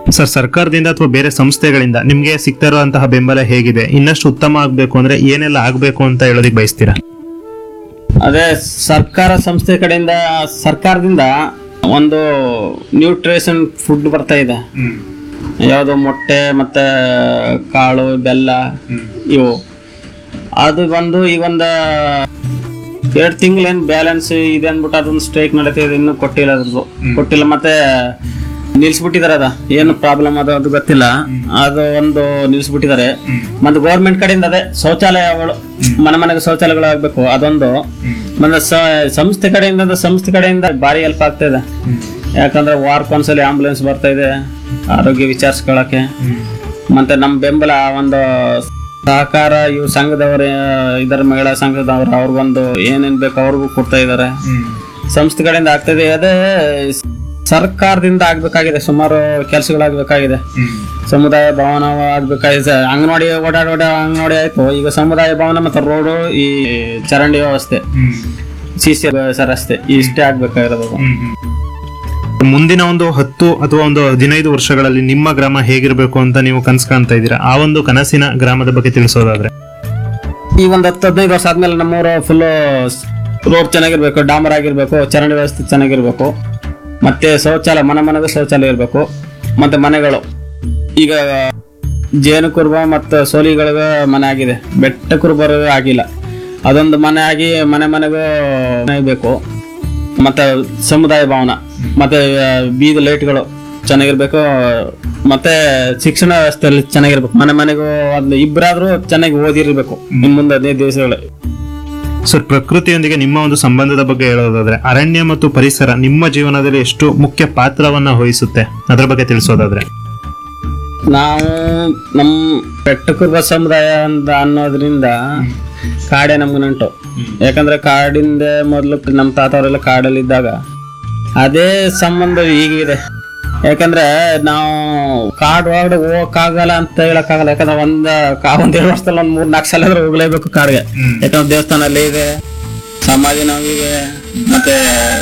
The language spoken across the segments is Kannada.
ಸರ್ ಸರ್ಕಾರದಿಂದ ಅಥವಾ ಬೇರೆ ಸಂಸ್ಥೆಗಳಿಂದ ನಿಮ್ಗೆ ಸಿಗ್ತಾ ಇರುವಂತಹ ಬೆಂಬಲ ಹೇಗಿದೆ ಇನ್ನಷ್ಟು ಉತ್ತಮ ಆಗ್ಬೇಕು ಅಂದ್ರೆ ಏನೆಲ್ಲ ಆಗ್ಬೇಕು ಅಂತ ಹೇಳೋದಿಕ್ ಬಯಸ್ತೀರಾ ಅದೇ ಸರ್ಕಾರ ಸಂಸ್ಥೆ ಕಡೆಯಿಂದ ಸರ್ಕಾರದಿಂದ ಒಂದು ನ್ಯೂಟ್ರಿಷನ್ ಫುಡ್ ಬರ್ತಾ ಇದೆ ಯಾವುದು ಮೊಟ್ಟೆ ಮತ್ತೆ ಕಾಳು ಬೆಲ್ಲ ಇವು ಅದು ಬಂದು ಈಗ ಒಂದು ಎರಡು ತಿಂಗಳೇನು ಬ್ಯಾಲೆನ್ಸ್ ಇದೆ ಅಂದ್ಬಿಟ್ಟು ಅದೊಂದು ಸ್ಟ್ರೈಕ್ ನಡೀತಿದೆ ಇನ್ನೂ ಕೊಟ್ಟಿಲ್ಲ ಅದ್ರದ್ದು ಕೊಟ್ಟಿಲ್ಲ ಮತ್ತೆ ನಿಲ್ಸ್ಬಿಟ್ಟಿದಾರೆ ಅದ ಏನು ಪ್ರಾಬ್ಲಮ್ ಅದು ಅದು ಗೊತ್ತಿಲ್ಲ ಅದು ಒಂದು ನಿಲ್ಸ್ಬಿಟ್ಟಿದ್ದಾರೆ ಮತ್ತೆ ಗೌರ್ಮೆಂಟ್ ಕಡೆಯಿಂದ ಅದೇ ಶೌಚಾಲಯಗಳು ಮನೆ ಮನೆಗೆ ಶೌಚಾಲಯಗಳು ಆಗ್ಬೇಕು ಅದೊಂದು ಮತ್ತೆ ಸ- ಸಂಸ್ಥೆ ಕಡೆಯಿಂದ ಅಂದ್ರೆ ಸಂಸ್ಥೆ ಕಡೆಯಿಂದ ಭಾರಿ ಹೆಲ್ಪ್ ಆಗ್ತಾ ಇದೆ ಯಾಕಂದ್ರೆ ವಾರಕ್ಕೊಂದ್ಸಲಿ ಆಂಬುಲೆನ್ಸ್ ಬರ್ತಾ ಇದೆ ಆರೋಗ್ಯ ವಿಚಾರಿಸ್ಕೊಳಕ್ಕೆ ಮತ್ತೆ ನಮ್ಮ ಬೆಂಬಲ ಒಂದು ಸಹಕಾರ ಇವು ಸಂಘದವರ ಇದರ ಮಹಿಳಾ ಸಂಘದವ್ರು ಅವ್ರಿಗೊಂದು ಏನೇನ್ ಬೇಕು ಅವ್ರಿಗೂ ಕೊಡ್ತಾ ಇದಾರೆ ಸಂಸ್ಥೆ ಕಡೆಯಿಂದ ಆಗ್ತದೆ ಅದೇ ಸರ್ಕಾರದಿಂದ ಆಗ್ಬೇಕಾಗಿದೆ ಸುಮಾರು ಕೆಲಸಗಳಾಗಬೇಕಾಗಿದೆ ಸಮುದಾಯ ಭವನ ಆಗ್ಬೇಕಾಗಿದೆ ಅಂಗನವಾಡಿ ಓಡಾಡ ಓಡಾಡ ಅಂಗನವಾಡಿ ಆಯ್ತು ಈಗ ಸಮುದಾಯ ಭವನ ಮತ್ತೆ ರೋಡು ಈ ಚರಂಡಿ ವ್ಯವಸ್ಥೆ ಸಿ ಸಿ ರಸ್ತೆ ಇಷ್ಟೇ ಆಗ್ಬೇಕಾಗಿರೋದು ಮುಂದಿನ ಒಂದು ಹತ್ತು ಅಥವಾ ಒಂದು ಹದಿನೈದು ವರ್ಷಗಳಲ್ಲಿ ನಿಮ್ಮ ಗ್ರಾಮ ಹೇಗಿರ್ಬೇಕು ಅಂತ ನೀವು ಕನ್ಸ್ ಕಾಣ್ತಾ ಇದ್ದೀರಾ ಆ ಒಂದು ಕನಸಿನ ಗ್ರಾಮದ ಬಗ್ಗೆ ತಿಳಿಸೋದಾದ್ರೆ ಈ ಒಂದು ಹತ್ತು ಹದಿನೈದು ವರ್ಷ ಆದ್ಮೇಲೆ ನಮ್ಮೂರು ಫುಲ್ ರೋಡ್ ಚೆನ್ನಾಗಿರ್ಬೇಕು ಡಾಮರ್ ಆಗಿರ್ಬೇಕು ಚರಂಡಿ ವ್ಯವಸ್ಥೆ ಚೆನ್ನಾಗಿರ್ಬೇಕು ಮತ್ತೆ ಶೌಚಾಲಯ ಮನೆ ಮನೆಗೆ ಶೌಚಾಲಯ ಇರಬೇಕು ಮತ್ತೆ ಮನೆಗಳು ಈಗ ಜೇನು ಕುರುಬ ಮತ್ತು ಸೋಲಿಗಳಿಗೆ ಮನೆ ಆಗಿದೆ ಬೆಟ್ಟ ಕುರುಬರು ಆಗಿಲ್ಲ ಅದೊಂದು ಮನೆ ಆಗಿ ಮನೆ ಮನೆಗೂ ಮನೆ ಬೇಕು ಮತ್ತೆ ಸಮುದಾಯ ಭವನ ಮತ್ತೆ ಆ, ಬೀದಿ ಲೈಟ್ಗಳು ಚೆನ್ನಾಗಿರ್ಬೇಕು ಮತ್ತೆ ಶಿಕ್ಷಣ ವ್ಯವಸ್ಥೆಯಲ್ಲಿ ಚೆನ್ನಾಗಿರ್ಬೇಕು ಮನೆ ಮನೆಗೂ ಒಂದು ಇಬ್ಬರಾದ್ರೂ ಚೆನ್ನಾಗಿ ಓದಿರ್ಬೇಕು ಇನ್ ಮುಂದೆ ಹದಿನೈದು ದಿವಸಗಳು ಸರ್ ಪ್ರಕೃತಿಯೊಂದಿಗೆ ನಿಮ್ಮ ಒಂದು ಸಂಬಂಧದ ಬಗ್ಗೆ ಹೇಳೋದಾದ್ರೆ ಅರಣ್ಯ ಮತ್ತು ಪರಿಸರ ನಿಮ್ಮ ಜೀವನದಲ್ಲಿ ಎಷ್ಟು ಮುಖ್ಯ ಪಾತ್ರವನ್ನ ವಹಿಸುತ್ತೆ ಅದರ ಬಗ್ಗೆ ತಿಳಿಸೋದಾದ್ರೆ ನಾವು ನಮ್ಮ ಬೆಟ್ಟಕುರ್ಬ ಸಮುದಾಯ ಅಂತ ಅನ್ನೋದ್ರಿಂದ ಕಾಡೇ ನಮ್ಗೆ ನಂಟು ಯಾಕಂದ್ರೆ ಕಾಡಿಂದ ಮೊದಲು ನಮ್ಮ ತಾತವರೆಲ್ಲ ಕಾಡಲ್ಲಿದ್ದಾಗ ಅದೇ ಸಂಬಂಧ ಈಗಿದೆ ಯಾಕಂದ್ರೆ ನಾವು ಕಾಡು ಒಳಗಡೆ ಹೋಗಕ್ಕಾಗಲ್ಲ ಅಂತ ಹೇಳಕ್ಕಾಗಲ್ಲ ಯಾಕಂದ್ರೆ ಒಂದ್ ಕಾ- ಒಂದ್ ಎರಡು ವರ್ಷದಲ್ಲಿ ಒಂದ್ ಮೂರ್ ನಾಲ್ಕು ಸಲ ಆದ್ರೂ ಹೋಗ್ಲೇಬೇಕು ಕಾಡ್ಗೆ ಯಾಕಂದ್ರೆ ದೇವಸ್ಥಾನ ಅಲ್ಲೇ ಇದೆ ಸಮಾಧಿ ನಾವಿವೆ ಮತ್ತೆ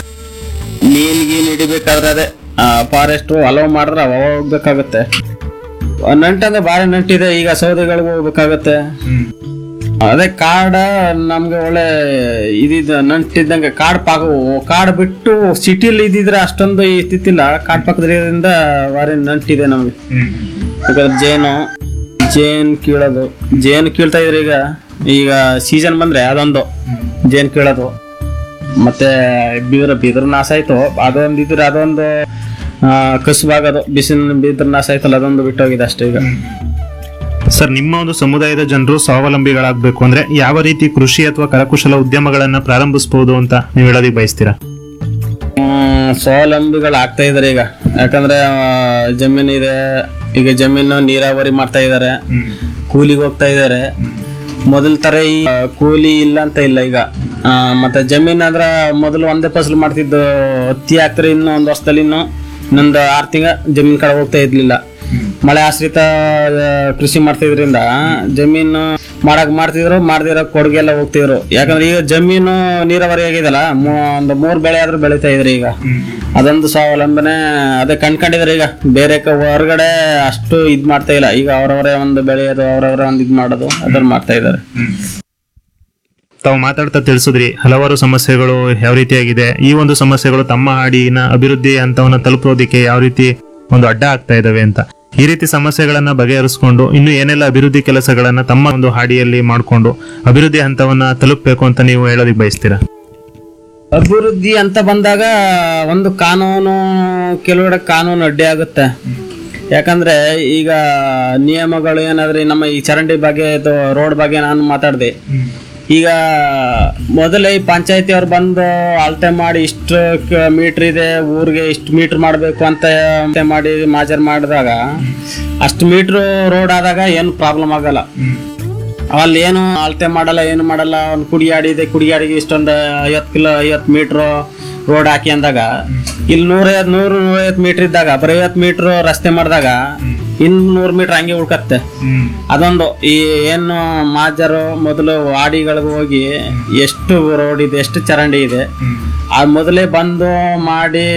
ನೀಲ್ ಗೀಲ್ ಹಿಡಿಬೇಕಾದ್ರೆ ಅದೇ ಫಾರೆಸ್ಟ್ ಅಲೋ ಮಾಡಿದ್ರೆ ಅವ ಹೋಗ್ಬೇಕಾಗತ್ತೆ ನಂಟಂದ್ರೆ ಭಾರಿ ನಂಟಿದೆ ಈಗ ಸೌದೆಗಳಿಗೆ ಹೋಗ್ಬೇಕಾಗತ್ತೆ ಅದೇ ಕಾಡ ನಮ್ಗೆ ಒಳ್ಳೆ ಇದಿದ ನಂಟಿದ್ದಂಗೆ ಕಾಡ್ ಪಾಕ ಕಾಡ್ ಬಿಟ್ಟು ಸಿಟಿಲಿ ಇದ್ದಿದ್ರೆ ಅಷ್ಟೊಂದು ಇತ್ತಿತ್ತಿಲ್ಲ ಕಾಡ್ ಪಕ್ಕದಿಂದ ಭಾರಿ ನಂಟಿದೆ ನಮ್ಗೆ ಯಾಕಂದ್ರೆ ಜೇನು ಜೇನ್ ಕೀಳೋದು ಜೇನು ಕೀಳ್ತಾ ಇದ್ರೆ ಈಗ ಈಗ ಸೀಸನ್ ಬಂದ್ರೆ ಅದೊಂದು ಜೇನ್ ಕೀಳೋದು ಮತ್ತೆ ಬಿದ್ರ ಬಿದ್ರ ನಾಶ ಆಯ್ತು ಅದೊಂದು ಇದ್ರೆ ಅದೊಂದು ಆ, ಕಸುಬಾಗೋದು ಬಿಸಿಲಿನ ಬಿದ್ರ ನಾಶ ಆಯ್ತಲ್ಲ ಅದೊಂದು ಬಿಟ್ಟೋಗಿದೆ ಅಷ್ಟೇ ಈಗ ಸರ್ ನಿಮ್ಮ ಒಂದು ಸಮುದಾಯದ ಜನರು ಸ್ವಾವಲಂಬಿಗಳಾಗಬೇಕು ಅಂದ್ರೆ ಯಾವ ರೀತಿ ಕೃಷಿ ಅಥವಾ ಕರಕುಶಲ ಉದ್ಯಮಗಳನ್ನ ಪ್ರಾರಂಭಿಸಬಹುದು ಅಂತ ನೀವು ಹೇಳೋದಿಕ್ ಬಯಸ್ತೀರಾ ಹ್ಮ್, ಸ್ವಾವಲಂಬಿಗಳು ಆಗ್ತಾ ಇದಾರೆ ಈಗ ಯಾಕಂದ್ರೆ ಆ, ಜಮೀನು ಇದೆ ಈಗ ಜಮೀನು ನೀರಾವರಿ ಮಾಡ್ತಾ ಇದಾರೆ ಕೂಲಿಗೆ ಹೋಗ್ತಾ ಇದಾರೆ ಮೊದಲ ತರ ಈ ಆ, ಕೂಲಿ ಇಲ್ಲ ಅಂತ ಇಲ್ಲ ಈಗ ಆ, ಮತ್ತೆ ಜಮೀನ್ ಅಂದ್ರ ಮೊದಲು ಒಂದೇ ಫಸಲು ಮಾಡ್ತಿದ್ದು ಹತ್ತಿ ಹಾಕ್ತಾರೆ ಇನ್ನು ಒಂದ್ ವರ್ಷದಲ್ಲಿ ಇನ್ನು ಇನ್ನೊಂದು ಆರು ತಿಂಗ ಜಮೀನ್ ಕಡೆ ಹೋಗ್ತಾ ಇರ್ಲಿಲ್ಲ ಮಳೆ ಆಶ್ರಿತ ಆ, ಕೃಷಿ ಮಾಡ್ತಿದ್ರಿಂದ ಜಮೀನು ಮಾಡಕ್ ಮಾಡ್ತಿದ್ರು ಮಾಡ್ದಿರ ಕೊಡುಗೆ ಎಲ್ಲ ಹೋಗ್ತಿದ್ರು ಯಾಕಂದ್ರೆ ಈಗ ಜಮೀನು ನೀರಾವರಿ ಆಗಿದಲ್ಲ ಮೂ- ಒಂದು ಮೂರ್ ಬೆಳೆ ಆದ್ರೂ ಬೆಳಿತಾ ಇದ್ರಿ ಈಗ ಅದೊಂದು ಸ್ವಾವಲಂಬನೆ ಅದೇ ಕಂಡ್ಕೊಂಡಿದ್ರೆ ಈಗ ಬೇರೆ ಕ- ಹೊರಗಡೆ ಅಷ್ಟು ಇದ್ ಮಾಡ್ತಾ ಇಲ್ಲ ಈಗ ಅವರವರೇ ಒಂದು ಬೆಳೆಯೋದು ಅವರವರೇ ಒಂದು ಇದ್ ಮಾಡೋದು ಅದನ್ನ ಮಾಡ್ತಾ ಇದಾರೆ ತಾವು ಮಾತಾಡ್ತಾ ತಿಳಿಸಿದ್ರಿ ಹಲವಾರು ಸಮಸ್ಯೆಗಳು ಯಾವ ರೀತಿಯಾಗಿದೆ ಈ ಒಂದು ಸಮಸ್ಯೆಗಳು ತಮ್ಮ ಹಾಡಿನ ಅಭಿವೃದ್ಧಿ ಹಂತವನ್ನ ತಲುಪೋದಿಕ್ಕೆ ಯಾವ ರೀತಿ ಒಂದು ಅಡ್ಡ ಆಗ್ತಾ ಇದಾವೆ ಅಂತ ಈ ರೀತಿ ಸಮಸ್ಯೆಗಳನ್ನ ಬಗೆಹರಿಸಿಕೊಂಡು ಇನ್ನು ಏನೆಲ್ಲ ಅಭಿವೃದ್ಧಿ ಕೆಲಸಗಳನ್ನ ತಮ್ಮ ಒಂದು ಹಾಡಿಯಲ್ಲಿ ಮಾಡಿಕೊಂಡು ಅಭಿವೃದ್ಧಿ ಹಂತವನ್ನ ತಲುಪಬೇಕು ಅಂತ ನೀವು ಹೇಳೋದಿಕ್ ಬಯಸ್ತೀರಾ ಅಭಿವೃದ್ಧಿ ಅಂತ ಬಂದಾಗ ಒಂದು ಕಾನೂನು ಕೆಲವೆಡೆ ಕಾನೂನು ಅಡ್ಡಿ ಆಗುತ್ತೆ ಯಾಕಂದ್ರೆ ಈಗ ನಿಯಮಗಳು ಏನಾದ್ರೆ ನಮ್ಮ ಈ ಚರಂಡಿ ಬಗ್ಗೆ ರೋಡ್ ಬಗ್ಗೆ ನಾನು ಮಾತಾಡಿದೆ ಈಗ ಮೊದಲೇ ಈ ಪಂಚಾಯತಿ ಅವ್ರು ಬಂದು ಅಳತೆ ಮಾಡಿ ಇಷ್ಟು ಮೀಟರ್ ಇದೆ ಊರಿಗೆ ಇಷ್ಟು ಮೀಟರ್ ಮಾಡಬೇಕು ಅಂತ ಅಳತೆ ಮಾಡಿ ಮಾಜರ್ ಮಾಡಿದಾಗ ಅಷ್ಟು ಮೀಟರ್ ರೋಡ್ ಆದಾಗ ಏನು ಪ್ರಾಬ್ಲಮ್ ಆಗಲ್ಲ ಅಲ್ಲಿ ಏನು ಅಳತೆ ಮಾಡಲ್ಲ ಏನು ಮಾಡಲ್ಲ ಒಂದು ಕುಡಿಯಾಡಿ ಇದೆ ಕುಡಿಯಾಡಿಗೆ ಇಷ್ಟೊಂದು ಐವತ್ತು ಕಿಲೋ ಐವತ್ತು ಮೀಟ್ರ್ ರೋಡ್ ಹಾಕಿ ಅಂದಾಗ ಇಲ್ಲಿ ನೂರೈವತ್ತು ನೂರು ನೂರೈವತ್ತು ಮೀಟರ್ ಇದ್ದಾಗ ಬರೀ ಐವತ್ತು ಮೀಟರ್ ರಸ್ತೆ ಮಾಡಿದಾಗ ಇನ್ನು ನೂರು ಮೀಟರ್ ಹಂಗೆ ಉಳ್ಕತ್ತೆ ಅದೊಂದು ಈ ಏನು ಮಾಜರು ಮೊದಲು ವಾಡಿಗಳಿಗೆ ಹೋಗಿ ಎಷ್ಟು ರೋಡ್ ಇದೆ ಎಷ್ಟು ಚರಂಡಿ ಇದೆ ಆ ಮೊದಲೇ ಬಂದು ಮಾಡಿ